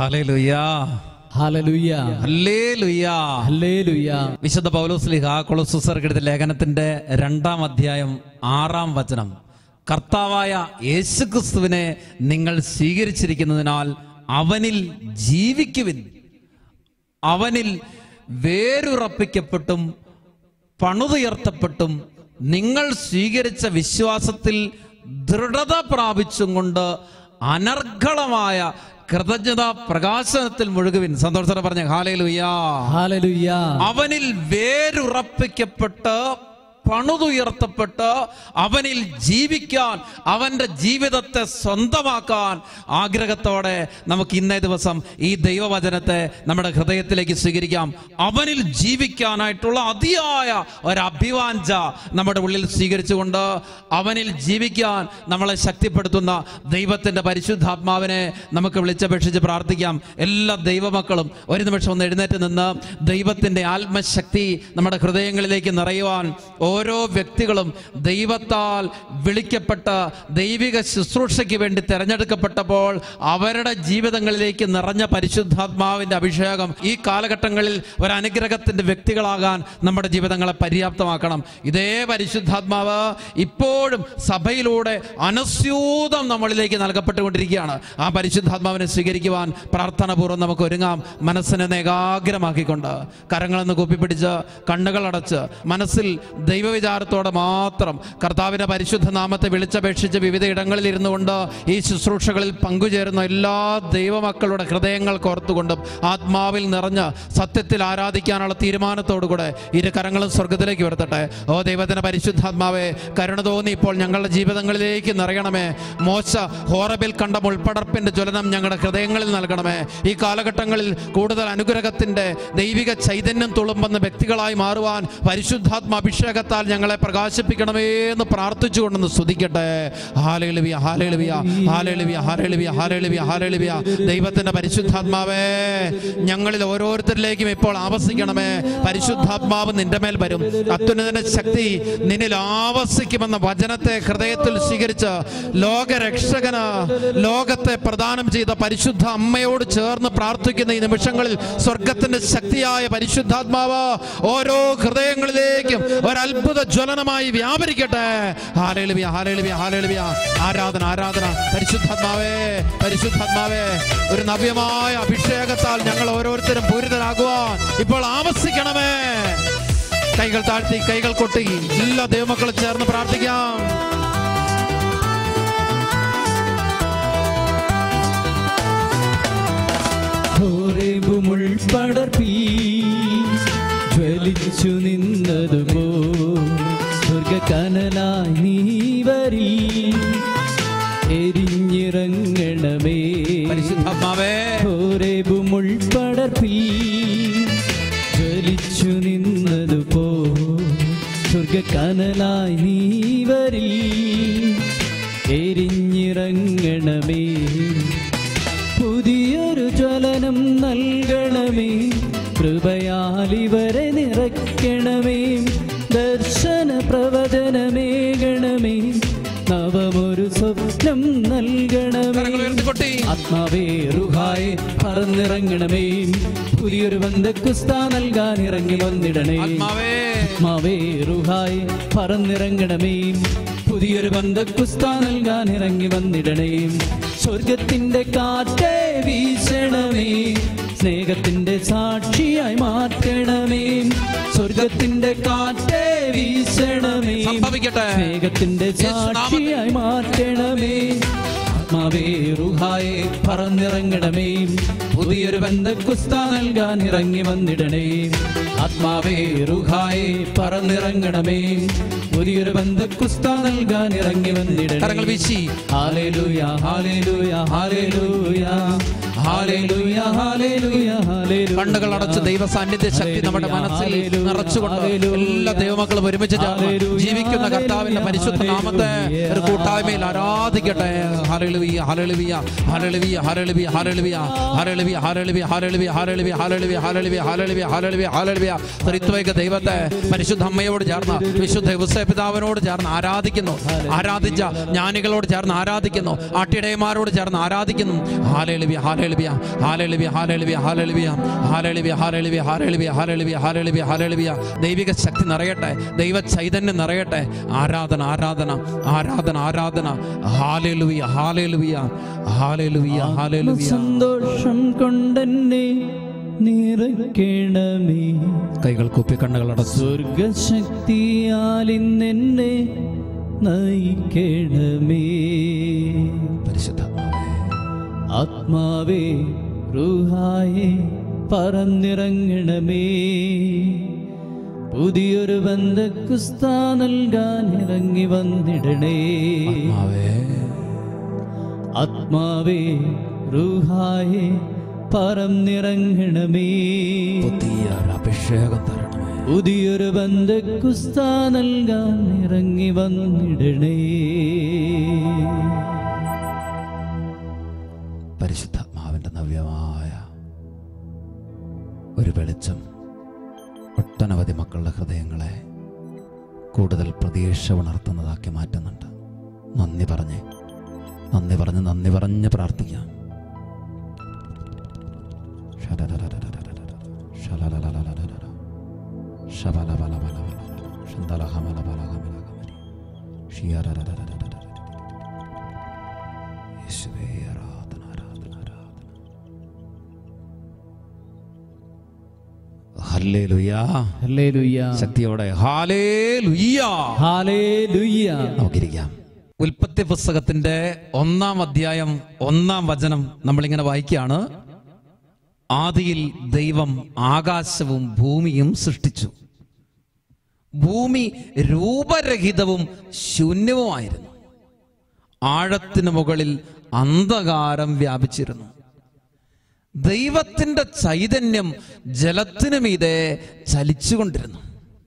ഹല്ലേലൂയാ hallelujah ഹല്ലേലൂയാ hallelujah വിശുദ്ധ പൗലോസ്ലിഹ കൊളസുസർക്കെടുത്ത ലേഖനത്തിന്റെ രണ്ടാം അധ്യായം ആറാം വചനം കർത്താവായ യേശുക്രിസ്തുവിനെ നിങ്ങൾ സ്വീകരിച്ചിരിക്കുന്നതിനാൽ അവനിൽ ജീവിക്കുവിൻ അവനിൽ വേരുറപ്പിക്കപ്പെട്ടും പണുതുയർത്തപ്പെട്ടും നിങ്ങൾ സ്വീകരിച്ച വിശ്വാസത്തിൽ ദൃഢത പ്രാപിച്ചും കൊണ്ട് അനർഘളമായ കൃതജ്ഞതാ പ്രകാശനത്തിൽ മുഴുകുവിൻ സന്തോഷത്തോടെ പറഞ്ഞ ഹാലയിലുയ്യാ ഹല്ലേലൂയ അവനിൽ വേരുറപ്പിക്കപ്പെട്ട് പണുതുയർത്തപ്പെട്ട് അവനിൽ ജീവിക്കാൻ അവന്റെ ജീവിതത്തെ സ്വന്തമാക്കാൻ ആഗ്രഹത്തോടെ നമുക്ക് ഇന്നേ ദിവസം ഈ ദൈവവചനത്തെ നമ്മുടെ ഹൃദയത്തിലേക്ക് സ്വീകരിക്കാം അവനിൽ ജീവിക്കാനായിട്ടുള്ള അതിയായ ഒരു അഭിവാഞ്ച നമ്മുടെ ഉള്ളിൽ സ്വീകരിച്ചുകൊണ്ട് അവനിൽ ജീവിക്കാൻ നമ്മളെ ശക്തിപ്പെടുത്തുന്ന ദൈവത്തിന്റെ പരിശുദ്ധാത്മാവിനെ നമുക്ക് വിളിച്ചപേക്ഷിച്ച് പ്രാർത്ഥിക്കാം എല്ലാ ദൈവമക്കളും ഒരു നിമിഷം ഒന്ന് എഴുന്നേറ്റ് നിന്ന് ദൈവത്തിന്റെ ആത്മശക്തി നമ്മുടെ ഹൃദയങ്ങളിലേക്ക് നിറയുവാൻ ഓരോ വ്യക്തികളും ദൈവത്താൽ വിളിക്കപ്പെട്ട ദൈവിക ശുശ്രൂഷയ്ക്ക് വേണ്ടി തിരഞ്ഞെടുക്കപ്പെട്ടപ്പോൾ അവരുടെ ജീവിതങ്ങളിലേക്ക് നിറഞ്ഞ പരിശുദ്ധാത്മാവിന്റെ അഭിഷേകം ഈ കാലഘട്ടങ്ങളിൽ ഒരു അനുഗ്രഹത്തിന്റെ വ്യക്തികളാകാൻ നമ്മുടെ ജീവിതങ്ങളെ പര്യാപ്തമാക്കണം ഇതേ പരിശുദ്ധാത്മാവ് ഇപ്പോഴും സഭയിലൂടെ അനസ്യൂതം നമ്മളിലേക്ക് നൽകപ്പെട്ടുകൊണ്ടിരിക്കുകയാണ് ആ പരിശുദ്ധാത്മാവിനെ സ്വീകരിക്കുവാൻ പ്രാർത്ഥനാപൂർവ്വം നമുക്ക് ഒരുങ്ങാം മനസ്സിനെ ഒന്ന് ഏകാഗ്രമാക്കിക്കൊണ്ട് കരങ്ങളൊന്ന് കൂപ്പിപ്പിടിച്ച് കണ്ണുകളടച്ച് മനസ്സിൽ ദൈവവിചാരത്തോടെ മാത്രം കർത്താവിന്റെ പരിശുദ്ധ നാമത്തെ വിളിച്ചപേക്ഷിച്ച് വിവിധ ഇടങ്ങളിൽ ഇരുന്നു കൊണ്ട് ഈ ശുശ്രൂഷകളിൽ പങ്കുചേരുന്ന എല്ലാ ദൈവമക്കളുടെ ഹൃദയങ്ങൾ കോർത്തുകൊണ്ടും ആത്മാവിൽ നിറഞ്ഞ് സത്യത്തിൽ ആരാധിക്കാനുള്ള തീരുമാനത്തോടുകൂടെ ഇരു കരങ്ങളും സ്വർഗത്തിലേക്ക് ഉയർത്തട്ടെ ഓ ദൈവത്തിന്റെ പരിശുദ്ധാത്മാവെ കരുണ തോന്നി ഇപ്പോൾ ഞങ്ങളുടെ ജീവിതങ്ങളിലേക്ക് നിറയണമേ മോശ ഹോറബിൽ കണ്ട മുൾപ്പടർപ്പിന്റെ ജ്വലനം ഞങ്ങളുടെ ഹൃദയങ്ങളിൽ നൽകണമേ ഈ കാലഘട്ടങ്ങളിൽ കൂടുതൽ അനുഗ്രഹത്തിന്റെ ദൈവിക ചൈതന്യം തുളുമ്പുന്ന വ്യക്തികളായി മാറുവാൻ പരിശുദ്ധാത്മ അഭിഷേകത്താൽ ഞങ്ങളെ പ്രകാശിപ്പിക്കണമേ എന്ന് പ്രാർത്ഥിച്ചുകൊണ്ടെന്ന് സ്തുതിക്കട്ടെ ഹാലേലുവിയ ഹാലേലുവിയ ഹാലേലുവിയ ഹാലേലുവിയ ഹാലേലുവിയ ഹാലേലുവിയ ദൈവത്തിന്റെ പരിശുദ്ധാത്മാവേ ഞങ്ങളിൽ ഓരോരുത്തരിലേക്കും ഇപ്പോൾ ആവസിക്കണമേ പരിശുദ്ധാത്മാവ് നിന്റെ മേൽ വരും അത്യുന്നതിന്റെ ശക്തി നിന്നിൽ ആവസിക്കുമെന്ന വചനത്തെ ഹൃദയത്തിൽ സ്വീകരിച്ച് ലോകരക്ഷകന് ലോകത്തെ പ്രദാനം ചെയ്ത പരിശുദ്ധ അമ്മയോട് ചേർന്ന് പ്രാർത്ഥിക്കുന്ന ഈ നിമിഷങ്ങളിൽ സ്വർഗത്തിന്റെ ശക്തിയായ പരിശുദ്ധാത്മാവ് ഓരോ ഹൃദയങ്ങളിലേക്കും ഒരത്ഭുത ജ്വലനമായി വ്യാപരിക്കട്ടെ ഹാലേലുവിയ ഹാലേലുവിയ ഹാലേലുവിയ ആരാധന ആരാധന പരിശുദ്ധാത്മാവേ പരിശുദ്ധാത്മാവേ ഒരു നവ്യമായ അഭിഷേകത്താൽ ഞങ്ങൾ ഓരോരുത്തരും പൂരിതരാകുവാൻ ഇപ്പോൾ ആവസിക്കണമേ കൈകൾ താഴ്ത്തി കൈകൾ കൊട്ടി എല്ലാ ദൈവമക്കളും ചേർന്ന് പ്രാർത്ഥിക്കാം ഹോരേബ് മുൾപടർപ്പി ജ്വലിച്ചു നിന്നതുപോ സ്വർഗകനലായി നീ വരി എരിഞ്ഞിറങ്ങണമേ പരിശുദ്ധാത്മാവേ ഹോരേബ് മുൾപടർപ്പി ജ്വലിച്ചു നിന്നതുപോ സ്വർഗകനലായി നീ വരി എരിഞ്ഞിറങ്ങണമേ പുതിയൊരു ജ്വലനം നൽകണമേ കൃപയാൽ ഇവരെ നിറയ്ക്കണമേ ദർശന പ്രവചനമേകണമേ നവമൊരു സ്വപ്നം നൽകണമേ കരങ്ങൾ ഉയർത്തിക്കൊട്ടി ആത്മാവേ റുഹായെ പറന്നിറങ്ങണമേ പുതിയൊരു ബന്ധക്കുസ്ത നൽകാൻ ഇറങ്ങി വന്നിടണേ ആത്മാവേ ആത്മാവേ റുഹായെ പറന്നിറങ്ങണമേ പുതിയൊരു ബന്ധക്കുസ്ത നൽകാൻ ഇറങ്ങി വന്നിടണേ സ്വർഗത്തിന്റെ കാറ്റേ വീശണമേ സ്നേഹത്തിന്റെ സാക്ഷിയായി മാറ്റണമേ സ്വർഗത്തിന്റെ കാറ്റേ വീശണമേ സംഭവിക്കട്ടെ സ്നേഹത്തിന്റെ സാക്ഷിയായി മാറ്റണമേ ആത്മാവേ റുഹായെ പറന്നിറങ്ങണമേ പുതിയൊരു ബന്ധക്കുസ്ത നൽകാൻ ഇറങ്ങി വന്നിടണേ ആത്മാവേ റുഹായെ പറന്നിറങ്ങണമേ പുതിയൊരു ബന്ധക്കുസ്ത നൽകാൻ ഇറങ്ങി വന്നിടണേ കരങ്ങൾ വീശി ഹാലേലൂയ ഹാലേലൂയ ഹാലേലൂയ ഹാലേലൂയ ഹാലേലൂയ ഹാലേലൂയ ഹല്ലേലൂയ. കണ്ണുകൾ അടച്ച് ദൈവ സാന്നിധ്യ ശക്തി നമ്മുടെ മനസ്സിൽ ഹല്ലേലൂയ. നിറച്ചുകൊണ്ട് ഹല്ലേലൂയ. എല്ലാ ദൈവമക്കളും ഒരുമിച്ച് ചേർന്ന് ഹല്ലേലൂയ. ജീവിക്കുന്ന കർത്താവിന്റെ പരിശുദ്ധ നാമത്തെ ഒരു കൂട്ടായ്മയിൽ ആരാധിക്കട്ടെ ഹരളുവിയ ഹരളുവിയ ഹരളുവിയ ഹരളുവിയ ഹരളുവിയ ഹരളുവിയ ഹരളുവിയ ഹരളുവിയ ഹരളുവിയ ഹരളുവിയ ഹരളുവിയ ഹരളുവിയ ഹരളുവിയ ഹരളുവിയ ത്രിത്വൈക ദൈവത്തെ പരിശുദ്ധ അമ്മയോട് ചേർന്ന് വിശുദ്ധ യുവസേ പിതാവിനോട് ചേർന്ന് ആരാധിക്കുന്നു ആരാധിച്ച ജ്ഞാനികളോട് ചേർന്ന് ആരാധിക്കുന്നു ആട്ടിടയന്മാരോട് ചേർന്ന് ആരാധിക്കുന്നു ഹാലേലുവിയ ഹാലേലുവിയ ഹാലേലുവിയ ഹാലേലുവിയ ഹാലേലുവിയ ഹാലേലുവിയ ഹാലേലുവിയ ഹാലേലുവിയ ഹാലേലുവിയ ഹാലേലുവിയ ഹാലേലുവിയ ദൈവിക ശക്തി നിറയട്ടെ ദൈവ ചൈതന്യം നിറയട്ടെ ആരാധന ആരാധന ആരാധന ആരാധന ഹാലേലുവിയ ഹാലേലുവിയ ഹാലേലുവിയ ഹാലേലുവിയ സന്തോഷം കൊണ്ടെന്നെ നിറയ്ക്കണമേ കൈകൾ കുപ്പി കണ്ണുകൾ അടച്ചു സ്വർഗശക്തിയാൽ ഇന്നെന്നെ നയിക്കണമേ പരിശുദ്ധാത്മാവേ ആത്മാവേ റുഹായെ പറന്നിറങ്ങണമേ പുതിയൊരു ബന്ധക്കുസ്ത നൽകാൻ ഇറങ്ങി വന്നിടണേ ആത്മാവേ ആത്മാവേ റുഹായെ പറന്നിറങ്ങണമേ പുതിയ ഒരു അഭിഷേകം തരണമേ പുതിയൊരു ബന്ധക്കുസ്ത നൽകാൻ ഇറങ്ങി വന്നിടണേ പരിശുദ്ധാത്മാവിന്റെ നവ്യമായ ഒരു വെളിച്ചം ഒട്ടനവധി മക്കളുടെ ഹൃദയങ്ങളെ കൂടുതൽ പ്രതീക്ഷ ഉണർത്തുന്നതാക്കി മാറ്റുന്നുണ്ട് നന്ദി പറഞ്ഞ് നന്ദി പറഞ്ഞ് നന്ദി പറഞ്ഞ് പ്രാർത്ഥിക്കാം യേശുവേ ആരാധന ആരാധന ആരാധന ഹല്ലേലൂയാ ഹല്ലേലൂയ ശക്തിയോടെ ഹാലേലുയ്യ ഹല്ലേലൂയ നമുക്കിരിക്കാം ഉൽപ്പത്തി പുസ്തകത്തിന്റെ ഒന്നാം അധ്യായം ഒന്നാം വചനം നമ്മളിങ്ങനെ വായിക്കുകയാണ് ആദിയിൽ ദൈവം ആകാശവും ഭൂമിയും സൃഷ്ടിച്ചു ഭൂമി രൂപരഹിതവും ശൂന്യവുമായിരുന്നു ആഴത്തിനു മുകളിൽ അന്ധകാരം വ്യാപിച്ചിരുന്നു ദൈവത്തിന്റെ ചൈതന്യം ജലത്തിനു മീതെ ചലിച്ചുകൊണ്ടിരുന്നു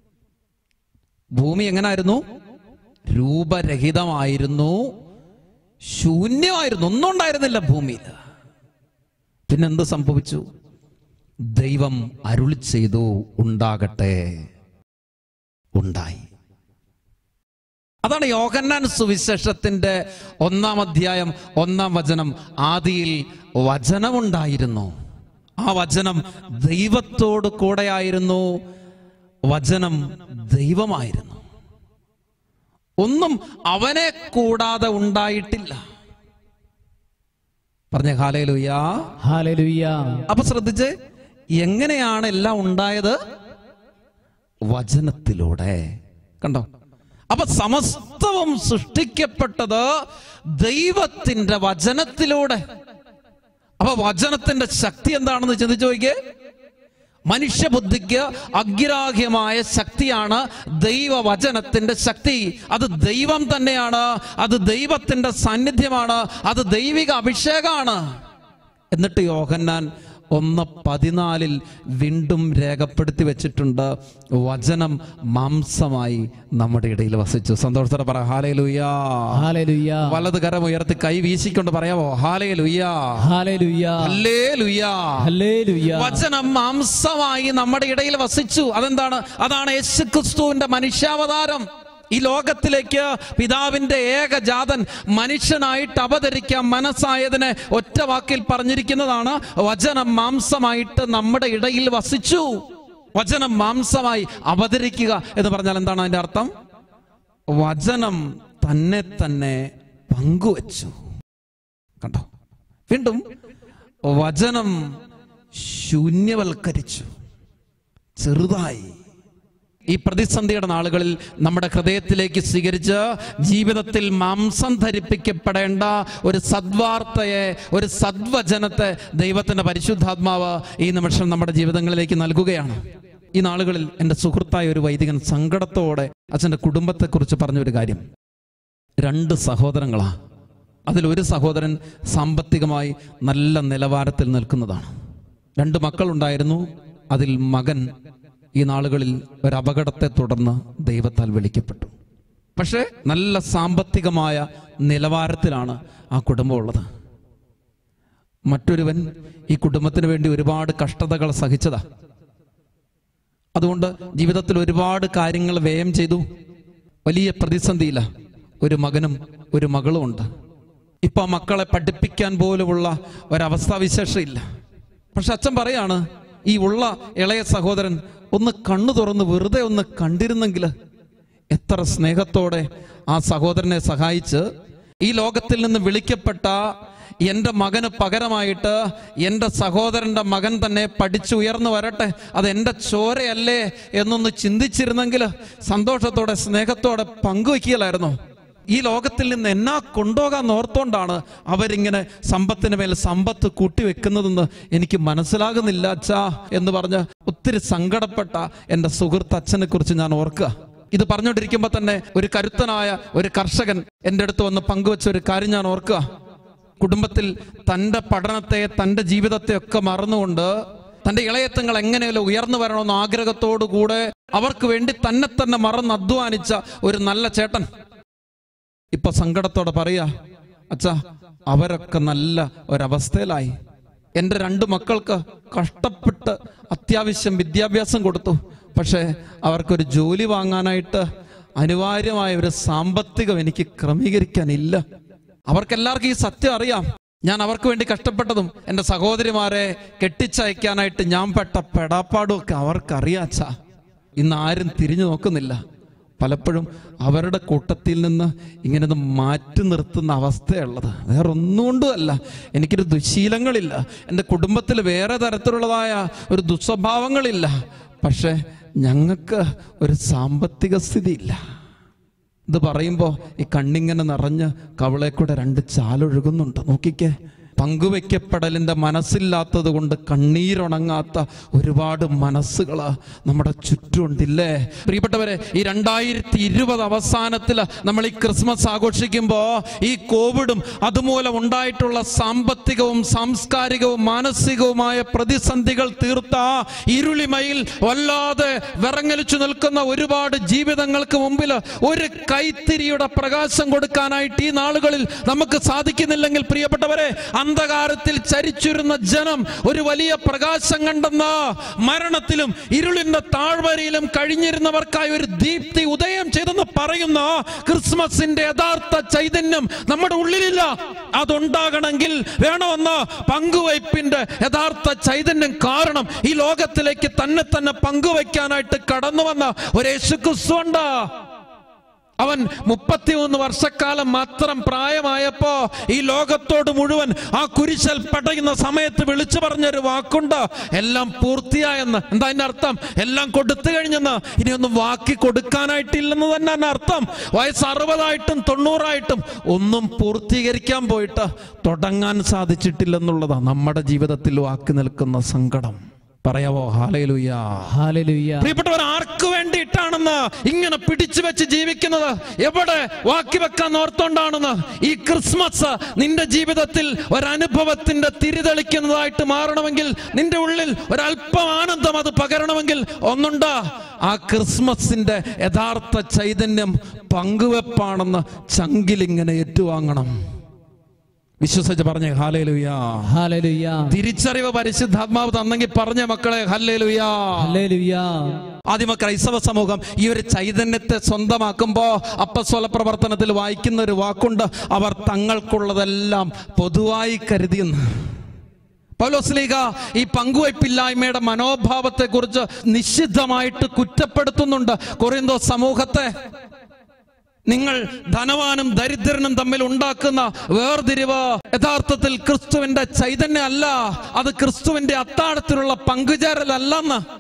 ഭൂമി എങ്ങനായിരുന്നു രൂപരഹിതമായിരുന്നു ശൂന്യമായിരുന്നു ഒന്നും ഉണ്ടായിരുന്നില്ല ഭൂമിയിൽ പിന്നെന്ത് സംഭവിച്ചു ദൈവം അരുളി ചെയ്തു ഉണ്ടാകട്ടെ ഉണ്ടായി അതാണ് യോഹന്നാൻ സുവിശേഷത്തിന്റെ ഒന്നാം അധ്യായം ഒന്നാം വചനം ആദിയിൽ വചനമുണ്ടായിരുന്നു ആ വചനം ദൈവത്തോട് കൂടെയായിരുന്നു വചനം ദൈവമായിരുന്നു ഒന്നും അവനെ കൂടാതെ ഉണ്ടായിട്ടില്ല പറഞ്ഞ ഹാലേലുയാ ഹല്ലേലൂയ അപ്പൊ ശ്രദ്ധിച്ച് എങ്ങനെയാണ് എല്ലാം ഉണ്ടായത് വചനത്തിലൂടെ കണ്ടോ അപ്പൊ സമസ്തവും സൃഷ്ടിക്കപ്പെട്ടത് ദൈവത്തിന്റെ വചനത്തിലൂടെ അപ്പൊ വചനത്തിന്റെ ശക്തി എന്താണെന്ന് ചിന്തിച്ചു നോക്കിയേ മനുഷ്യബുദ്ധിക്ക് അഗ്രാഹ്യമായ ശക്തിയാണ് ദൈവവചനത്തിന്റെ ശക്തി അത് ദൈവം തന്നെയാണ് അത് ദൈവത്തിന്റെ സാന്നിധ്യമാണ് അത് ദൈവിക അഭിഷേകമാണ് എന്നിട്ട് യോഹന്നാൻ ഒന്ന് പതിനാലിൽ വീണ്ടും രേഖപ്പെടുത്തി വെച്ചിട്ടുണ്ട് വചനം മാംസമായി നമ്മുടെ ഇടയിൽ വസിച്ചു സന്തോഷത്തോടെ പറ ഹാലേ ലുയ്യാ ഹല്ലേലൂയ വലത് കരം ഉയർത്തി കൈ വീശിക്കൊണ്ട് പറയാമോ ഹാലേ ലുയ്യാ ഹല്ലേലൂയ ഹല്ലേ ലുയ്യാ ഹല്ലേലൂയ വചനം മാംസമായി നമ്മുടെ ഇടയിൽ വസിച്ചു അതെന്താണ് അതാണ് യേശുക്രിസ്തുവിന്റെ മനുഷ്യാവതാരം ഈ ലോകത്തിലേക്ക് പിതാവിന്റെ ഏകജാതൻ മനുഷ്യനായിട്ട് അവതരിക്കാൻ മനസ്സായതിനെ ഒറ്റ വാക്കിൽ പറഞ്ഞിരിക്കുന്നതാണ് വചനം മാംസമായിട്ട് നമ്മുടെ ഇടയിൽ വസിച്ചു വചനം മാംസമായി അവതരിക്കുക എന്ന് പറഞ്ഞാൽ എന്താണ് അതിന്റെ അർത്ഥം വചനം തന്നെ തന്നെ പങ്കുവച്ചു കണ്ടോ വീണ്ടും വചനം ശൂന്യവൽക്കരിച്ചു ചെറുതായി ഈ പ്രതിസന്ധിയുടെ നാളുകളിൽ നമ്മുടെ ഹൃദയത്തിലേക്ക് സ്വീകരിച്ച് ജീവിതത്തിൽ മാംസം ധരിപ്പിക്കപ്പെടേണ്ട ഒരു സദ്വാർത്തയെ ഒരു സദ്വചനത്തെ ദൈവത്തിന്റെ പരിശുദ്ധാത്മാവ് ഈ നിമിഷം നമ്മുടെ ജീവിതങ്ങളിലേക്ക് നൽകുകയാണ് ഈ നാളുകളിൽ എൻ്റെ സുഹൃത്തായ ഒരു വൈദികൻ സങ്കടത്തോടെ അച്ഛൻ്റെ കുടുംബത്തെക്കുറിച്ച് പറഞ്ഞൊരു കാര്യം രണ്ട് സഹോദരങ്ങളാ അതിൽ ഒരു സഹോദരൻ സാമ്പത്തികമായി നല്ല നിലവാരത്തിൽ നിൽക്കുന്നതാണ് രണ്ട് മക്കളുണ്ടായിരുന്നു അതിൽ മകൻ ഈ നാളുകളിൽ ഒരു അപകടത്തെ തുടർന്ന് ദൈവത്താൽ വിളിക്കപ്പെട്ടു പക്ഷേ നല്ല സാമ്പത്തികമായ നിലവാരത്തിലാണ് ആ കുടുംബം ഉള്ളത് മറ്റൊരുവൻ ഈ കുടുംബത്തിന് വേണ്ടി ഒരുപാട് കഷ്ടതകൾ സഹിച്ചതാ അതുകൊണ്ട് ജീവിതത്തിൽ ഒരുപാട് കാര്യങ്ങൾ വ്യയം ചെയ്തു വലിയ പ്രതിസന്ധിയില്ല ഒരു മകനും ഒരു മകളും ഉണ്ട് ഇപ്പൊ ആ മക്കളെ പഠിപ്പിക്കാൻ പോലുമുള്ള ഒരവസ്ഥാവിശേഷം ഇല്ല പക്ഷെ അച്ഛൻ പറയാണ് ഈ ഉള്ള ഇളയ സഹോദരൻ ഒന്ന് കണ്ണു തുറന്ന് വെറുതെ ഒന്ന് കണ്ടിരുന്നെങ്കിൽ എത്ര സ്നേഹത്തോടെ ആ സഹോദരനെ സഹായിച്ച് ഈ ലോകത്തിൽ നിന്ന് വിളിക്കപ്പെട്ട എൻ്റെ മകന് പകരമായിട്ട് എൻ്റെ സഹോദരൻ്റെ മകൻ തന്നെ പഠിച്ചുയർന്നു വരട്ടെ അത് എൻ്റെ ചോരയല്ലേ എന്നൊന്ന് ചിന്തിച്ചിരുന്നെങ്കിൽ സന്തോഷത്തോടെ സ്നേഹത്തോടെ പങ്കുവയ്ക്കുകയില്ലായിരുന്നോ ഈ ലോകത്തിൽ നിന്ന് എന്നാ കൊണ്ടുപോകാൻ ഓർത്തോണ്ടാണ് അവരിങ്ങനെ സമ്പത്തിന് മേൽ സമ്പത്ത് കൂട്ടിവെക്കുന്നതെന്ന് എനിക്ക് മനസ്സിലാകുന്നില്ല അച്ഛാ എന്ന് പറഞ്ഞ് ഒത്തിരി സങ്കടപ്പെട്ട എൻ്റെ സുഹൃത്ത് അച്ഛനെ കുറിച്ച് ഞാൻ ഓർക്കുക ഇത് പറഞ്ഞുകൊണ്ടിരിക്കുമ്പോൾ തന്നെ ഒരു കരുത്തനായ ഒരു കർഷകൻ എൻ്റെ അടുത്ത് വന്ന് പങ്കുവെച്ച ഒരു കാര്യം ഞാൻ ഓർക്കുക കുടുംബത്തിൽ തൻ്റെ പഠനത്തെ തൻ്റെ ജീവിതത്തെ ഒക്കെ മറന്നുകൊണ്ട് തൻ്റെ ഇളയത്തങ്ങൾ എങ്ങനെയല്ലോ ഉയർന്നു വരണമെന്ന ആഗ്രഹത്തോടു കൂടെ അവർക്ക് വേണ്ടി തന്നെ തന്നെ മറന്ന് അധ്വാനിച്ച ഒരു നല്ല ചേട്ടൻ ഇപ്പൊ സങ്കടത്തോടെ പറയാ അച്ഛാ അവരൊക്കെ നല്ല ഒരവസ്ഥയിലായി എൻ്റെ രണ്ട് മക്കൾക്ക് കഷ്ടപ്പെട്ട് അത്യാവശ്യം വിദ്യാഭ്യാസം കൊടുത്തു പക്ഷേ അവർക്കൊരു ജോലി വാങ്ങാനായിട്ട് അനിവാര്യമായ ഒരു സാമ്പത്തികം എനിക്ക് ക്രമീകരിക്കാനില്ല അവർക്കെല്ലാവർക്കും ഈ സത്യം അറിയാം ഞാൻ അവർക്ക് വേണ്ടി കഷ്ടപ്പെട്ടതും എൻ്റെ സഹോദരിമാരെ കെട്ടിച്ചയക്കാനായിട്ട് ഞാൻ പെട്ട പെടാപ്പാടും ഒക്കെ അവർക്കറിയാച്ചാ ഇന്ന് ആരും തിരിഞ്ഞു നോക്കുന്നില്ല പലപ്പോഴും അവരുടെ കൂട്ടത്തിൽ നിന്ന് ഇങ്ങനെ ഒന്ന് മാറ്റി നിർത്തുന്ന അവസ്ഥയുള്ളത് വേറെ ഒന്നുകൊണ്ടും അല്ല എനിക്കൊരു ദുശീലങ്ങളില്ല എൻ്റെ കുടുംബത്തിൽ വേറെ തരത്തിലുള്ളതായ ഒരു ദുസ്വഭാവങ്ങളില്ല പക്ഷേ ഞങ്ങൾക്ക് ഒരു സാമ്പത്തിക സ്ഥിതി ഇല്ല ഇത് പറയുമ്പോൾ ഈ കണ്ണിങ്ങനെ നിറഞ്ഞ് കവളെ കൂടെ രണ്ട് ചാലൊഴുകുന്നുണ്ട് നോക്കിക്കേ പങ്കുവെക്കപ്പെടലിൻ്റെ മനസ്സില്ലാത്തത് കൊണ്ട് കണ്ണീരുണങ്ങാത്ത ഒരുപാട് മനസ്സുകൾ നമ്മുടെ ചുറ്റുമുണ്ടില്ലേ പ്രിയപ്പെട്ടവരെ ഈ രണ്ടായിരത്തി ഇരുപത് അവസാനത്തിൽ നമ്മൾ ഈ ക്രിസ്മസ് ആഘോഷിക്കുമ്പോൾ ഈ കോവിഡും അതുമൂലം ഉണ്ടായിട്ടുള്ള സാമ്പത്തികവും സാംസ്കാരികവും മാനസികവുമായ പ്രതിസന്ധികൾ തീർത്ത ഇരുളിമയിൽ വല്ലാതെ വിറങ്ങലിച്ചു നിൽക്കുന്ന ഒരുപാട് ജീവിതങ്ങൾക്ക് മുമ്പിൽ ഒരു കൈത്തിരിയുടെ പ്രകാശം കൊടുക്കാനായിട്ട് ഈ നാളുകളിൽ നമുക്ക് സാധിക്കുന്നില്ലെങ്കിൽ പ്രിയപ്പെട്ടവരെ അന്ധകാരത്തിൽ ചരിച്ചിരുന്ന ജനം ഒരു വലിയ പ്രകാശം കണ്ടെന്ന് മരണത്തിലും ഇരുളിന്റെ താഴ്വരയിലും കഴിഞ്ഞിരുന്നവർക്കായി ഒരു ദീപ്തി ഉദയം ചെയ്തെന്ന് പറയുന്ന ക്രിസ്മസിന്റെ യഥാർത്ഥ ചൈതന്യം നമ്മുടെ ഉള്ളിലില്ല അതുണ്ടാകണമെങ്കിൽ വേണമെന്ന് പങ്കുവയ്പ്പിന്റെ യഥാർത്ഥ ചൈതന്യം കാരണം ഈ ലോകത്തിലേക്ക് തന്നെ തന്നെ പങ്കുവയ്ക്കാനായിട്ട് കടന്നു വന്ന ഒരു യേശുക്രിസ്തുണ്ട് അവൻ മുപ്പത്തിമൂന്ന് വർഷക്കാലം മാത്രം പ്രായമായപ്പോ ഈ ലോകത്തോട് മുഴുവൻ ആ കുരിശൽ പടയുന്ന സമയത്ത് വിളിച്ചു പറഞ്ഞൊരു വാക്കുണ്ട് എല്ലാം പൂർത്തിയായെന്ന് എന്താ അതിന്റെ അർത്ഥം എല്ലാം കൊടുത്തു കഴിഞ്ഞെന്ന് ഇനിയൊന്നും വാക്കി കൊടുക്കാനായിട്ടില്ലെന്ന് തന്നെ അതിന്റെ അർത്ഥം വയസ്സ് അറുപതായിട്ടും തൊണ്ണൂറായിട്ടും ഒന്നും പൂർത്തീകരിക്കാൻ പോയിട്ട് തുടങ്ങാൻ സാധിച്ചിട്ടില്ലെന്നുള്ളതാ നമ്മുടെ ജീവിതത്തിൽ വാക്കി നിൽക്കുന്ന സങ്കടം പറയാവോ ഹാലയിലുയ്യാ ഹാലലുയ്യ പ്രിയപ്പെട്ടവർ ആർക്ക് വേണ്ടിയിട്ടാണെന്ന് ഇങ്ങനെ പിടിച്ചു വെച്ച് ജീവിക്കുന്നത് എവിടെ വാക്കി വെക്കാൻ ഓർത്തോണ്ടാണെന്ന് ഈ ക്രിസ്മസ് നിന്റെ ജീവിതത്തിൽ ഒരനുഭവത്തിന്റെ തിരിതെളിക്കുന്നതായിട്ട് മാറണമെങ്കിൽ നിന്റെ ഉള്ളിൽ ഒരല്പം ആനന്ദം അത് പകരണമെങ്കിൽ ഒന്നുണ്ട് ആ ക്രിസ്മസിന്റെ യഥാർത്ഥ ചൈതന്യം പങ്കുവെപ്പാണെന്ന് ചങ്കിലിങ്ങനെ ഏറ്റുവാങ്ങണം വിശ്വസിച്ച് പറഞ്ഞേ ഹാലേലുയാ ഹാലലുയ്യ തിരിച്ചറിവ് പരിശുദ്ധാത്മാവ് തന്നെങ്കിൽ പറഞ്ഞ മക്കളെ ഹല്ലേലുയാ ഹല്ലേലൂയ ആദ്യമ ക്രൈസ്തവ സമൂഹം ഈ ഒരു ചൈതന്യത്തെ സ്വന്തമാക്കുമ്പോ അപ്പസ്വല പ്രവർത്തനത്തിൽ വായിക്കുന്ന ഒരു വാക്കുണ്ട് അവർ തങ്ങൾക്കുള്ളതെല്ലാം പൊതുവായി കരുതിയെന്ന് പൗലോസ്ലീഗ ഈ പങ്കുവയ്പില്ലായ്മയുടെ മനോഭാവത്തെ കുറിച്ച് നിഷിദ്ധമായിട്ട് കുറ്റപ്പെടുത്തുന്നുണ്ട് കൊറിന്തോ സമൂഹത്തെ നിങ്ങൾ ധനവാനും ദരിദ്രനും തമ്മിൽ ഉണ്ടാക്കുന്ന വേർതിരിവ് യഥാർത്ഥത്തിൽ ക്രിസ്തുവിന്റെ ചൈതന്യം അല്ല അത് ക്രിസ്തുവിന്റെ അത്താഴത്തിലുള്ള പങ്കുചേരലല്ലെന്ന്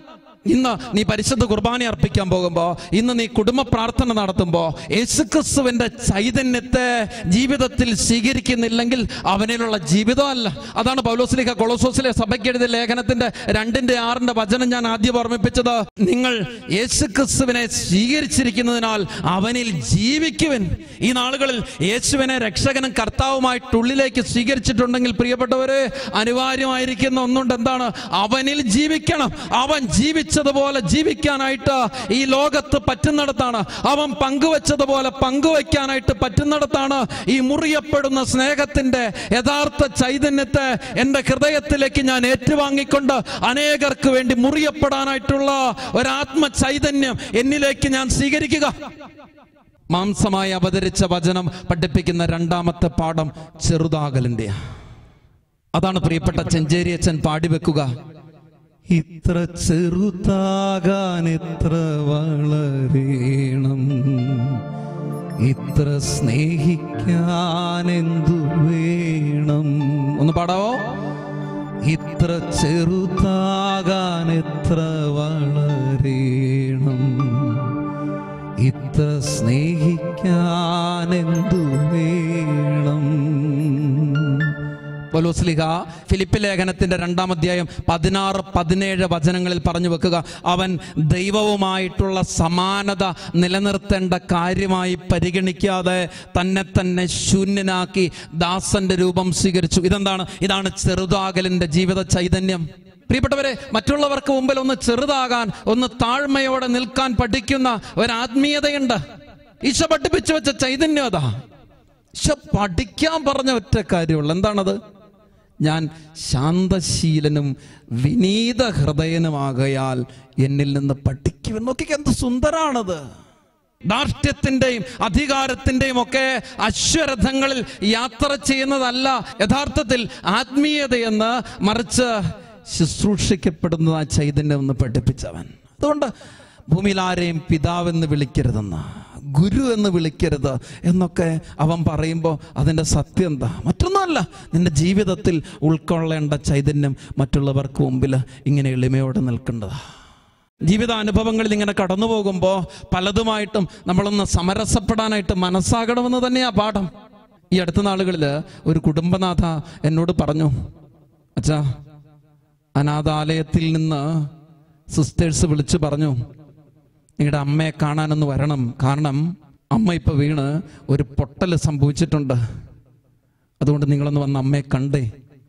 ഇന്ന് നീ പരിശുദ്ധ കുർബാന അർപ്പിക്കാൻ പോകുമ്പോൾ ഇന്ന് നീ കുടുംബ പ്രാർത്ഥന നടത്തുമ്പോൾ യേശുക്രിസ്തുവിന്റെ ചൈതന്യത്തെ ജീവിതത്തിൽ സ്വീകരിക്കുന്നില്ലെങ്കിൽ അവനിലുള്ള ജീവിതമല്ല അതാണ് പൗലോസ്ലിഹ കൊളോസോസിലെ സഭയ്ക്ക് എഴുതിയ ലേഖനത്തിന്റെ രണ്ടിന്റെ ആറിന്റെ വചനം ഞാൻ ആദ്യം ഓർമ്മിപ്പിച്ചത് നിങ്ങൾ യേശുക്രിസ്തുവിനെ സ്വീകരിച്ചിരിക്കുന്നതിനാൽ അവനിൽ ജീവിക്കുവൻ ഈ നാളുകളിൽ യേശുവിനെ രക്ഷകനും കർത്താവുമായിട്ടുള്ളിലേക്ക് സ്വീകരിച്ചിട്ടുണ്ടെങ്കിൽ പ്രിയപ്പെട്ടവരെ അനിവാര്യമായിരിക്കുന്ന ഒന്നുണ്ട് എന്താണ് അവനിൽ ജീവിക്കണം അവൻ ജീവിച്ചതുപോലെ ജീവിക്കാനായിട്ട് ഈ ലോകത്ത് പറ്റുന്നിടത്താണ് അവൻ പങ്കുവച്ചതുപോലെ പങ്കുവയ്ക്കാനായിട്ട് പറ്റുന്നിടത്താണ് ഈ മുറിയപ്പെടുന്ന സ്നേഹത്തിന്റെ യഥാർത്ഥ ചൈതന്യത്തെ എൻ്റെ ഹൃദയത്തിലേക്ക് ഞാൻ ഏറ്റുവാങ്ങിക്കൊണ്ട് അനേകർക്ക് വേണ്ടി മുറിയപ്പെടാനായിട്ടുള്ള ഒരാത്മ ചൈതന്യം എന്നിലേക്ക് ഞാൻ സ്വീകരിക്കുക മാംസമായി അവതരിച്ച വചനം പഠിപ്പിക്കുന്ന രണ്ടാമത്തെ പാഠം ചെറുതാകലിന്റെ അതാണ് പ്രിയപ്പെട്ട ചെഞ്ചേരിയച്ചൻ പാടിവെക്കുക ഇത്ര ചെറുതാകാൻ എത്ര വളരേണം ഇത്ര സ്നേഹിക്കാൻ എന്തു വേണം ഒന്ന് പാടാവോ ഇത്ര ചെറുതാകാൻ എത്ര വളരേണം ഇത്ര സ്നേഹിക്കാൻ എന്തു വേണം പൗലോസ്ലിഹ ഫിലിപ്പ് ലേഖനത്തിന്റെ രണ്ടാം അധ്യായം പതിനാറ് പതിനേഴ് വചനങ്ങളിൽ പറഞ്ഞു വെക്കുക അവൻ ദൈവവുമായിട്ടുള്ള സമാനത നിലനിർത്തേണ്ട കാര്യമായി പരിഗണിക്കാതെ തന്നെ തന്നെ ശൂന്യനാക്കി ദാസന്റെ രൂപം സ്വീകരിച്ചു ഇതെന്താണ് ഇതാണ് ചെറുതാകലിന്റെ ജീവിത ചൈതന്യം പ്രിയപ്പെട്ടവരെ മറ്റുള്ളവർക്ക് മുമ്പിൽ ഒന്ന് ചെറുതാകാൻ ഒന്ന് താഴ്മയോടെ നിൽക്കാൻ പഠിക്കുന്ന ഒരു ആത്മീയതയുണ്ട് ഈശോ പഠിപ്പിച്ചു വെച്ച ചൈതന്യം അതാ ഈശോ പഠിക്കാൻ പറഞ്ഞ ഒറ്റ കാര്യമുള്ളൂ എന്താണത് ഞാൻ ശാന്തശീലനും വിനീത ഹൃദയനുമാകയാൽ എന്നിൽ നിന്ന് പഠിക്കുമെന്ന് നോക്കിക്ക് എന്ത് സുന്ദരാണത് ദാർഢ്യത്തിന്റെയും അധികാരത്തിന്റെയും ഒക്കെ അശ്വരഥങ്ങളിൽ യാത്ര ചെയ്യുന്നതല്ല യഥാർത്ഥത്തിൽ ആത്മീയതയെന്ന് മറിച്ച് ശുശ്രൂഷിക്കപ്പെടുന്ന ആ ചൈതന്യം എന്ന് പഠിപ്പിച്ചവൻ അതുകൊണ്ട് ഭൂമിയിൽ ആരെയും പിതാവെന്ന് വിളിക്കരുതെന്ന് ഗുരു എന്ന് വിളിക്കരുത് എന്നൊക്കെ അവൻ പറയുമ്പോൾ അതിൻ്റെ സത്യം എന്താ മറ്റൊന്നുമല്ല നിന്റെ ജീവിതത്തിൽ ഉൾക്കൊള്ളേണ്ട ചൈതന്യം മറ്റുള്ളവർക്ക് മുമ്പിൽ ഇങ്ങനെ എളിമയോടെ നിൽക്കേണ്ടതാ ജീവിതാനുഭവങ്ങളിൽ ഇങ്ങനെ കടന്നു പോകുമ്പോൾ പലതുമായിട്ടും നമ്മളൊന്ന് സമരസപ്പെടാനായിട്ട് മനസ്സാകണമെന്ന് തന്നെയാ പാഠം ഈ അടുത്ത നാളുകളിൽ ഒരു കുടുംബനാഥ എന്നോട് പറഞ്ഞു അച്ഛാ അനാഥാലയത്തിൽ നിന്ന് സിസ്റ്റേഴ്സ് വിളിച്ചു പറഞ്ഞു നിങ്ങളുടെ അമ്മയെ കാണാനൊന്ന് വരണം കാരണം അമ്മ ഇപ്പൊ വീണ് ഒരു പൊട്ടൽ സംഭവിച്ചിട്ടുണ്ട് അതുകൊണ്ട് നിങ്ങളൊന്ന് വന്ന് അമ്മയെ കണ്ടേ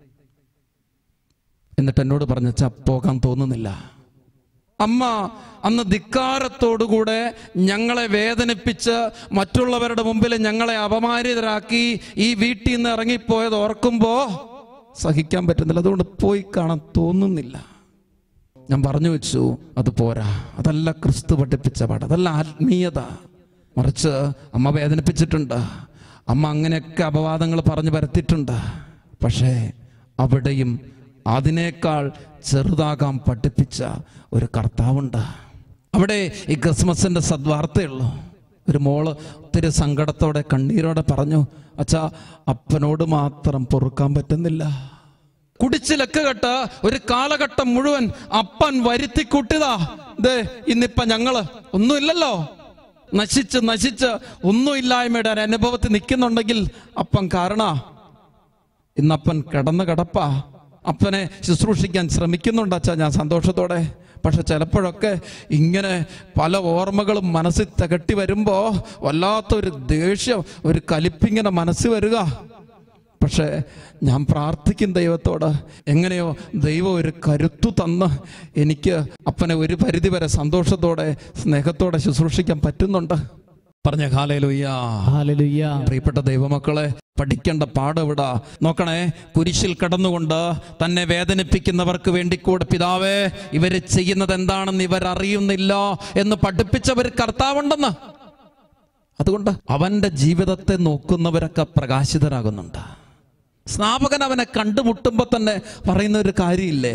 എന്നിട്ട് എന്നോട് പറഞ്ഞു "അച്ഛാ, പോകാൻ തോന്നുന്നില്ല അമ്മ അന്ന് ധിക്കാരത്തോടുകൂടെ ഞങ്ങളെ വേദനിപ്പിച്ച് മറ്റുള്ളവരുടെ മുമ്പിൽ ഞങ്ങളെ അപമാനിതരാക്കി ഈ വീട്ടിൽ നിന്ന് ഇറങ്ങിപ്പോയത് ഓർക്കുമ്പോ സഹിക്കാൻ പറ്റുന്നില്ല അതുകൊണ്ട് പോയി കാണാൻ തോന്നുന്നില്ല ഞാൻ പറഞ്ഞു വെച്ചു അത് പോരാ അതല്ല ക്രിസ്തു പഠിപ്പിച്ച പാട് അതല്ല ആത്മീയത മറിച്ച് അമ്മ വേദനിപ്പിച്ചിട്ടുണ്ട് അമ്മ അങ്ങനെയൊക്കെ അപവാദങ്ങൾ പറഞ്ഞു പരത്തിയിട്ടുണ്ട് പക്ഷേ അവിടെയും അതിനേക്കാൾ ചെറുതാകാൻ പഠിപ്പിച്ച ഒരു കർത്താവുണ്ട് അവിടെ ഈ ക്രിസ്മസിന്റെ സദ്വാർത്തയുള്ളൂ ഒരു മോള് ഒത്തിരി സങ്കടത്തോടെ കണ്ണീരോടെ പറഞ്ഞു അച്ഛാ അപ്പനോട് മാത്രം പൊറുക്കാൻ പറ്റുന്നില്ല കുടിച്ചിലക്ക് കെട്ട് ഒരു കാലഘട്ടം മുഴുവൻ അപ്പൻ വരുത്തി കൂട്ടിയതാ ദേ ഇന്നിപ്പ ഞങ്ങള് ഒന്നുമില്ലല്ലോ നശിച്ച് നശിച്ച് ഒന്നുമില്ലായ്മയുടെ ഒരു അനുഭവത്തിൽ നിൽക്കുന്നുണ്ടെങ്കിൽ അപ്പൻ കാരണ ഇന്നപ്പൻ കിടന്ന് കിടപ്പാ അപ്പനെ ശുശ്രൂഷിക്കാൻ ശ്രമിക്കുന്നുണ്ട് അച്ഛാ ഞാൻ സന്തോഷത്തോടെ പക്ഷെ ചിലപ്പോഴൊക്കെ ഇങ്ങനെ പല ഓർമ്മകളും മനസ്സിൽ തികട്ടി വരുമ്പോൾ വല്ലാത്തൊരു ദേഷ്യം ഒരു കലിപ്പിങ്ങനെ മനസ്സിൽ വരിക പക്ഷേ ഞാൻ പ്രാർത്ഥിക്കും ദൈവത്തോട് എങ്ങനെയോ ദൈവം ഒരു കരുത്തു തന്ന് എനിക്ക് അപ്പനെ ഒരു പരിധി വരെ സന്തോഷത്തോടെ സ്നേഹത്തോടെ ശുശ്രൂഷിക്കാൻ പറ്റുന്നുണ്ട് പറഞ്ഞ കാലയിലുയ്യാ ഹാലലുയ്യ പ്രിയപ്പെട്ട ദൈവമക്കളെ പഠിക്കേണ്ട പാഠവിടാ നോക്കണേ കുരിശിൽ കടന്നുകൊണ്ട് തന്നെ വേദനിപ്പിക്കുന്നവർക്ക് വേണ്ടി കൂടെ പിതാവേ ഇവര് ചെയ്യുന്നത് എന്താണെന്ന് ഇവർ അറിയുന്നില്ല എന്ന് പഠിപ്പിച്ച ഒരു കർത്താവുണ്ടെന്ന് അതുകൊണ്ട് അവന്റെ ജീവിതത്തെ നോക്കുന്നവരൊക്കെ പ്രകാശിതരാകുന്നുണ്ട് സ്നാപകൻ അവനെ കണ്ടുമുട്ടുമ്പോൾ തന്നെ പറയുന്ന ഒരു കാര്യമില്ലേ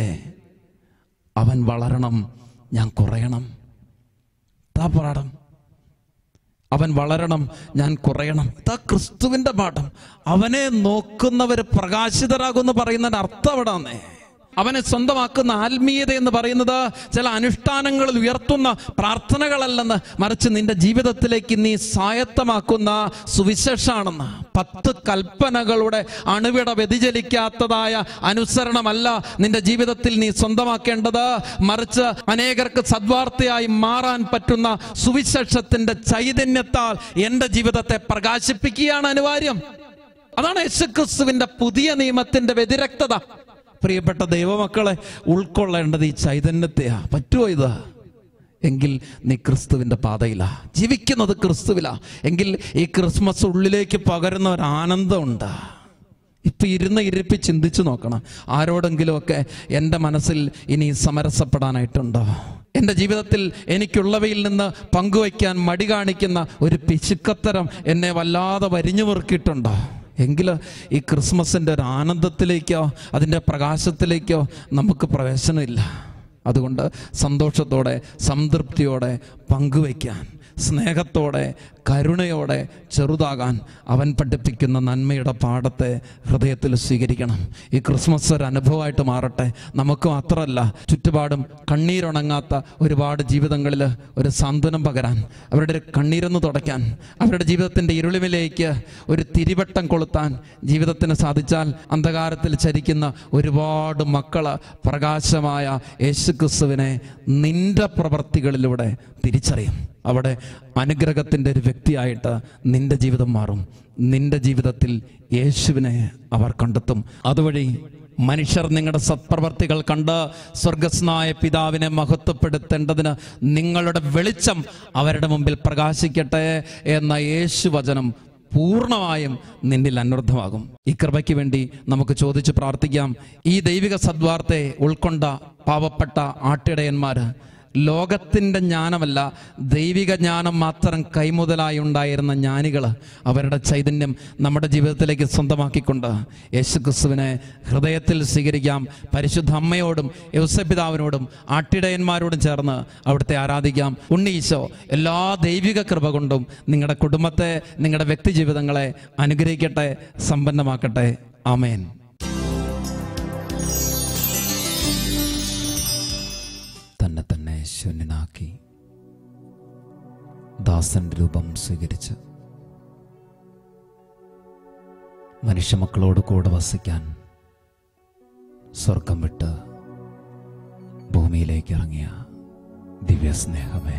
അവൻ വളരണം ഞാൻ കുറയണം താ പാഠം അവൻ വളരണം ഞാൻ കുറയണം ഇതാ ക്രിസ്തുവിന്റെ പാഠം അവനെ നോക്കുന്നവർ പ്രകാശിതരാകുമെന്ന് പറയുന്നതിന്റെ അർത്ഥം എവിടാന്നേ അവനെ സ്വന്തമാക്കുന്ന ആത്മീയത എന്ന് പറയുന്നത് ചില അനുഷ്ഠാനങ്ങളിൽ ഉയർത്തുന്ന പ്രാർത്ഥനകളല്ലെന്ന് മറിച്ച് നിന്റെ ജീവിതത്തിലേക്ക് നീ സ്വായത്തമാക്കുന്ന സുവിശേഷാണെന്ന് പത്ത് കൽപ്പനകളുടെ അണുവിട വ്യതിചലിക്കാത്തതായ അനുസരണമല്ല നിന്റെ ജീവിതത്തിൽ നീ സ്വന്തമാക്കേണ്ടത് മറിച്ച് അനേകർക്ക് സദ്വാർത്തയായി മാറാൻ പറ്റുന്ന സുവിശേഷത്തിന്റെ ചൈതന്യത്താൽ എൻ്റെ ജീവിതത്തെ പ്രകാശിപ്പിക്കുകയാണ് അനിവാര്യം അതാണ് യേശുക്രിസ്തുവിന്റെ പുതിയ നിയമത്തിന്റെ വ്യതിരക്തത പ്രിയപ്പെട്ട ദൈവമക്കളെ ഉൾക്കൊള്ളേണ്ടത് ഈ ചൈതന്യത്തെയാ പറ്റുമോ ഇത് എങ്കിൽ നീ ക്രിസ്തുവിൻ്റെ പാതയിലാ ജീവിക്കുന്നത് ക്രിസ്തുവിലാ എങ്കിൽ ഈ ക്രിസ്മസ് ഉള്ളിലേക്ക് പകരുന്ന ഒരു ആനന്ദമുണ്ട് ഇപ്പം ഇരുന്ന് ഇരിപ്പി ചിന്തിച്ചു നോക്കണം ആരോടെങ്കിലുമൊക്കെ എൻ്റെ മനസ്സിൽ ഇനി സമരസപ്പെടാനായിട്ടുണ്ടോ എൻ്റെ ജീവിതത്തിൽ എനിക്കുള്ളവയിൽ നിന്ന് പങ്കുവയ്ക്കാൻ മടി കാണിക്കുന്ന ഒരു പിശുക്കത്തരം എന്നെ വല്ലാതെ വരിഞ്ഞു മുറുക്കിയിട്ടുണ്ടോ എങ്കിൽ ഈ ക്രിസ്മസിൻ്റെ ഒരു ആനന്ദത്തിലേക്കോ അതിൻ്റെ പ്രകാശത്തിലേക്കോ നമുക്ക് പ്രവേശനമില്ല അതുകൊണ്ട് സന്തോഷത്തോടെ സംതൃപ്തിയോടെ പങ്കുവയ്ക്കാൻ സ്നേഹത്തോടെ കരുണയോടെ ചെറുതാകാൻ അവൻ പഠിപ്പിക്കുന്ന നന്മയുടെ പാഠത്തെ ഹൃദയത്തിൽ സ്വീകരിക്കണം ഈ ക്രിസ്മസ് ഒരു അനുഭവമായിട്ട് മാറട്ടെ നമുക്ക് മാത്രമല്ല ചുറ്റുപാടും കണ്ണീരുണങ്ങാത്ത ഒരുപാട് ജീവിതങ്ങളിൽ ഒരു സാന്ത്വനം പകരാൻ അവരുടെ കണ്ണീരൊന്ന് തുടയ്ക്കാൻ അവരുടെ ജീവിതത്തിൻ്റെ ഇരുളിമിലേക്ക് ഒരു തിരിവട്ടം കൊളുത്താൻ ജീവിതത്തിന് സാധിച്ചാൽ അന്ധകാരത്തിൽ ചരിക്കുന്ന ഒരുപാട് മക്കള് പ്രകാശമായ യേശുക്രിസ്തുവിനെ നിന്റെ പ്രവർത്തികളിലൂടെ തിരിച്ചറിയും അവിടെ അനുഗ്രഹത്തിൻ്റെ ഒരു വ്യക്തിയായിട്ട് നിന്റെ ജീവിതം മാറും നിന്റെ ജീവിതത്തിൽ യേശുവിനെ അവർ കണ്ടെത്തും അതുവഴി മനുഷ്യർ നിങ്ങളുടെ സത്പ്രവർത്തികൾ കണ്ട് സ്വർഗസ്നായ പിതാവിനെ മഹത്വപ്പെടുത്തേണ്ടതിന് നിങ്ങളുടെ വെളിച്ചം അവരുടെ മുമ്പിൽ പ്രകാശിക്കട്ടെ എന്ന യേശു വചനം പൂർണ്ണമായും നിന്നിൽ അനർത്ഥമാകും ഈ കൃപയ്ക്ക് വേണ്ടി നമുക്ക് ചോദിച്ച് പ്രാർത്ഥിക്കാം ഈ ദൈവിക സദ്വാർത്തയെ ഉൾക്കൊണ്ട പാവപ്പെട്ട ആട്ടിടയന്മാര് ലോകത്തിൻ്റെ ജ്ഞാനമല്ല ദൈവിക ജ്ഞാനം മാത്രം കൈമുതലായി ഉണ്ടായിരുന്ന ജ്ഞാനികൾ അവരുടെ ചൈതന്യം നമ്മുടെ ജീവിതത്തിലേക്ക് സ്വന്തമാക്കിക്കൊണ്ട് യേശുക്രിസ്തുവിനെ ഹൃദയത്തിൽ സ്വീകരിക്കാം പരിശുദ്ധ അമ്മയോടും യൗസപിതാവിനോടും ആട്ടിടയന്മാരോടും ചേർന്ന് അവിടുത്തെ ആരാധിക്കാം ഉണ്ണീശോ എല്ലാ ദൈവിക കൃപ കൊണ്ടും നിങ്ങളുടെ കുടുംബത്തെ നിങ്ങളുടെ വ്യക്തി ജീവിതങ്ങളെ അനുഗ്രഹിക്കട്ടെ സമ്പന്നമാക്കട്ടെ ആമേൻ തന്നെ തന്നെ ശൂന്യനാക്കി ദാസന്റെ രൂപം സ്വീകരിച്ച് മനുഷ്യമക്കളോട് കൂടെ വസിക്കാൻ സ്വർഗം വിട്ട് ഭൂമിയിലേക്ക് ഇറങ്ങിയ ദിവ്യസ്നേഹമേ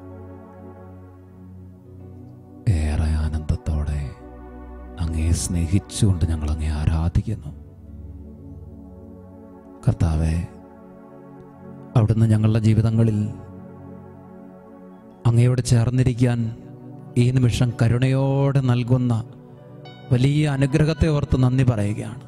ഏറെ ആനന്ദത്തോടെ അങ്ങയെ സ്നേഹിച്ചുകൊണ്ട് ഞങ്ങൾ അങ്ങേ ആരാധിക്കുന്നു കർത്താവെ അവിടുന്ന് ഞങ്ങളുടെ ജീവിതങ്ങളിൽ അങ്ങയോട് ചേർന്നിരിക്കാൻ ഈ നിമിഷം കരുണയോടെ നൽകുന്ന വലിയ അനുഗ്രഹത്തെ ഓർത്ത് നന്ദി പറയുകയാണ്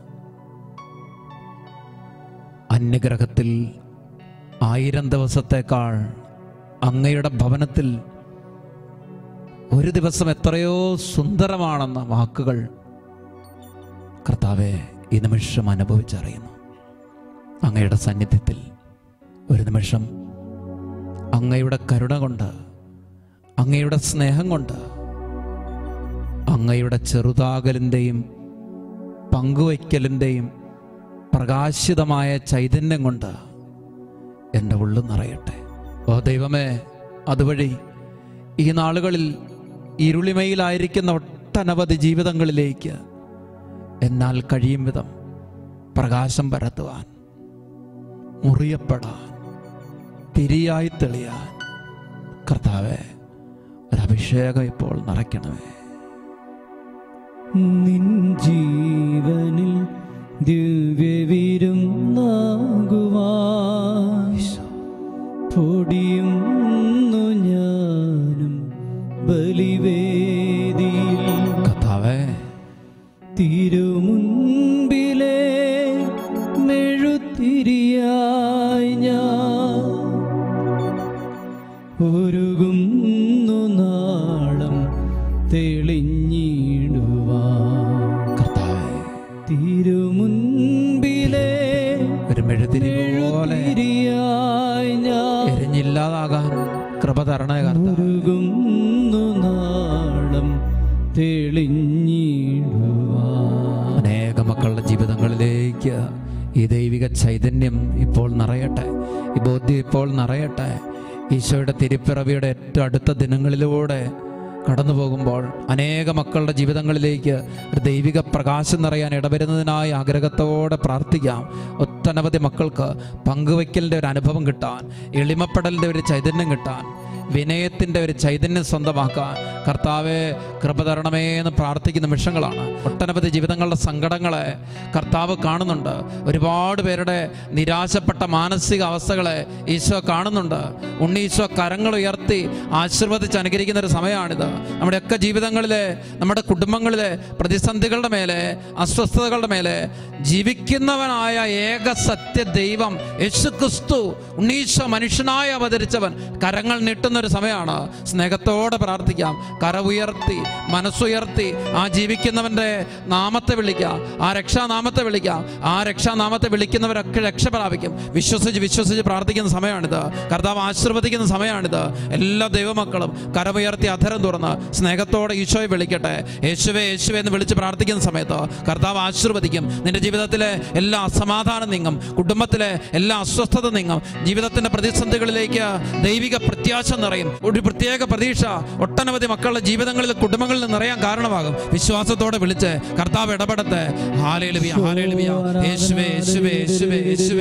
അന്യഗ്രഹത്തിൽ ആയിരം ദിവസത്തേക്കാൾ അങ്ങയുടെ ഭവനത്തിൽ ഒരു ദിവസം എത്രയോ സുന്ദരമാണെന്ന വാക്കുകൾ കർത്താവെ ഈ നിമിഷം അനുഭവിച്ചറിയുന്നു അങ്ങയുടെ സാന്നിധ്യത്തിൽ ഒരു നിമിഷം അങ്ങയുടെ കരുണ കൊണ്ട് അങ്ങയുടെ സ്നേഹം കൊണ്ട് അങ്ങയുടെ ചെറുതാകലിൻ്റെയും പങ്കുവയ്ക്കലിൻ്റെയും പ്രകാശിതമായ ചൈതന്യം കൊണ്ട് എൻ്റെ ഉള്ളു നിറയട്ടെ ഓ ദൈവമേ അതുവഴി ഈ നാളുകളിൽ ഇരുളിമയിലായിരിക്കുന്ന ഒട്ടനവധി ജീവിതങ്ങളിലേക്ക് എന്നാൽ കഴിയും വിധം പ്രകാശം പരത്തുവാൻ മുറിയപ്പെടാൻ തിരിയായി തെളിയാൻ കർത്താവെ ഒരഭിഷേകം ഇപ്പോൾ നിറയ്ക്കണമേ നിൻ ജീവനിൽ ദിവ്യവിരും പൊടിയുന്നു ഞാനും ബലിവേദിയിൽ കർത്താവേ തിരുമുൻപിലെ മെഴുത്തിരിയായി ഞാൻ ഒരുകുന്നു നാളം തെളിഞ്ഞിടുവാൻ കർത്താവേ തിരുമുൻപിലെ ഒരു മെഴുതിരി പോലെ തിരിയായി ഞാൻ എരിഞ്ഞില്ലാതാകാൻ കൃപ തരണേ കർത്താവ് ഒരുകുന്നു നാളം തെളിഞ്ഞിടുവാൻ അനേക മക്കളുടെ ജീവിതങ്ങളിലേക്ക് ഈ ദൈവിക ചൈതന്യം ഇപ്പോൾ നിറയട്ടെ ഈ ബോധ്യം ഇപ്പോൾ നിറയട്ടെ ഈശോയുടെ തിരുപ്പിറവിയുടെ ഏറ്റവും അടുത്ത ദിനങ്ങളിലൂടെ കടന്നു പോകുമ്പോൾ അനേക മക്കളുടെ ജീവിതങ്ങളിലേക്ക് ഒരു ദൈവിക പ്രകാശം നിറയാൻ ഇടവരുന്നതിനായി ആഗ്രഹത്തോടെ പ്രാർത്ഥിക്കാം ഒട്ടനവധി മക്കൾക്ക് പങ്കുവയ്ക്കലിൻ്റെ ഒരു അനുഭവം കിട്ടാൻ എളിമപ്പെടലിൻ്റെ ഒരു ചൈതന്യം കിട്ടാൻ വിനയത്തിൻ്റെ ഒരു ചൈതന്യം സ്വന്തമാക്കാൻ കർത്താവെ കൃപ തരണമേ എന്ന് പ്രാർത്ഥിക്കുന്ന നിമിഷങ്ങളാണ് ഒട്ടനവധി ജീവിതങ്ങളുടെ സങ്കടങ്ങളെ കർത്താവ് കാണുന്നുണ്ട് ഒരുപാട് പേരുടെ നിരാശപ്പെട്ട മാനസിക അവസ്ഥകളെ ഈശോ കാണുന്നുണ്ട് ഉണ്ണി ഈശോ കരങ്ങൾ ഉയർത്തി ആശീർവദിച്ച് അനുകരിക്കുന്ന ഒരു സമയമാണിത് നമ്മുടെയൊക്കെ ജീവിതങ്ങളിലെ നമ്മുടെ കുടുംബങ്ങളിലെ പ്രതിസന്ധികളുടെ മേലെ അസ്വസ്ഥതകളുടെ മേലെ ജീവിക്കുന്നവനായ ഏക സത്യ ദൈവം യേശു ക്രിസ്തു ഉണ്ണീശോ മനുഷ്യനായി അവതരിച്ചവൻ കരങ്ങൾ നീട്ടുന്ന ഒരു സമയമാണ് സ്നേഹത്തോടെ പ്രാർത്ഥിക്കാം കര ഉയർത്തി മനസ്സുയർത്തി ആ ജീവിക്കുന്നവന്റെ നാമത്തെ വിളിക്കാം ആ രക്ഷാനാമത്തെ വിളിക്കാം ആ രക്ഷാനാമത്തെ വിളിക്കുന്നവരൊക്കെ രക്ഷ പ്രാപിക്കും വിശ്വസിച്ച് വിശ്വസിച്ച് പ്രാർത്ഥിക്കുന്ന സമയമാണിത് കർത്താവ് ആശീർവദിക്കുന്ന സമയമാണിത് എല്ലാ ദൈവമക്കളും കരമുയർത്തി അധരം തുറന്ന് സ്നേഹത്തോടെ ഈശോയെ വിളിക്കട്ടെ യേശുവെ യേശുവെ എന്ന് വിളിച്ച് പ്രാർത്ഥിക്കുന്ന സമയത്ത് കർത്താവ് ആശീർവദിക്കും നിന്റെ ജീവിതത്തിലെ എല്ലാ അസമാധാനം നീങ്ങും കുടുംബത്തിലെ എല്ലാ അസ്വസ്ഥത നീങ്ങും ജീവിതത്തിന്റെ പ്രതിസന്ധികളിലേക്ക് ദൈവിക പ്രത്യാശ നിറയും ഒരു പ്രത്യേക പ്രതീക്ഷ ഒട്ടനവധി മക്കളുടെ ജീവിതങ്ങളിൽ കുടുംബങ്ങളിൽ നിറയാൻ കാരണമാകും വിശ്വാസത്തോടെ വിളിച്ച് കർത്താവ് ഇടപെടട്ടെ ഹാലേലുവിയ ഹാലേലുവിയ യേശുവേ യേശുവേ യേശുവേ യേശുവേ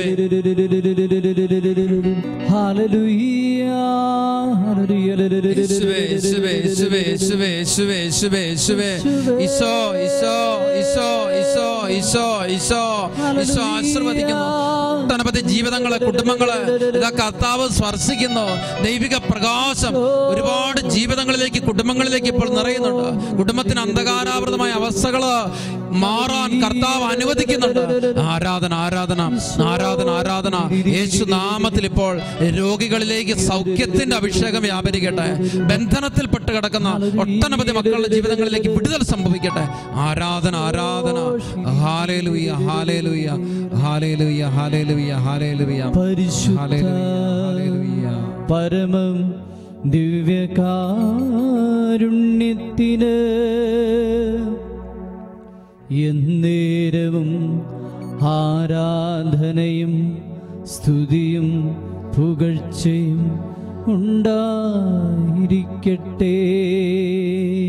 യേശുവേ യേശുവേ യേശുവേ യേശുവേ യേശുവേ യേശുവേ യേശുവേ ഈശോ ഈശോ ഈശോ ഈശോ ഈശോ ഈശോ ഈശോ ആശീർവദിക്കുന്നു ഒട്ടനവധി ജീവിതങ്ങളെ കുടുംബങ്ങളെ ഇതാ കർത്താവ് സ്പർശിക്കുന്നു ദൈവിക പ്രകാശം ഒരുപാട് ജീവിതങ്ങളിലേക്ക് കുടുംബങ്ങളിലേക്ക് ഇപ്പോൾ നിറയുന്നുണ്ട് കുടുംബത്തിന് അന്ധകാരാവൃതമായ അവസ്ഥകള് മാറാൻ കർത്താവ് അനുവദിക്കുന്നുണ്ട് ആരാധന ആരാധന ആരാധന ആരാധന യേശു നാമത്തിൽ ഇപ്പോൾ രോഗികളിലേക്ക് സൗഖ്യത്തിന്റെ അഭിഷേകം വ്യാപരിക്കട്ടെ ബന്ധനത്തിൽപ്പെട്ട് കിടക്കുന്ന ഒട്ടനവധി മക്കളുടെ ജീവിതങ്ങളിലേക്ക് വിടുതൽ സംഭവിക്കട്ടെ ആരാധന ആരാധന ഹാലേലുയ്യ ഹാലേലുയ്യ ഹാലേലുയ്യ ഹാലേലുയ്യ ഹാലേലുയ്യ പരിശുദ്ധ ഹാലേലുയ്യ പരമം ദിവ്യകാരുണ്യത്തിന് എന്നേരവും ആരാധനയും സ്തുതിയും പുകഴ്ചയും ഉണ്ടായിരിക്കട്ടെ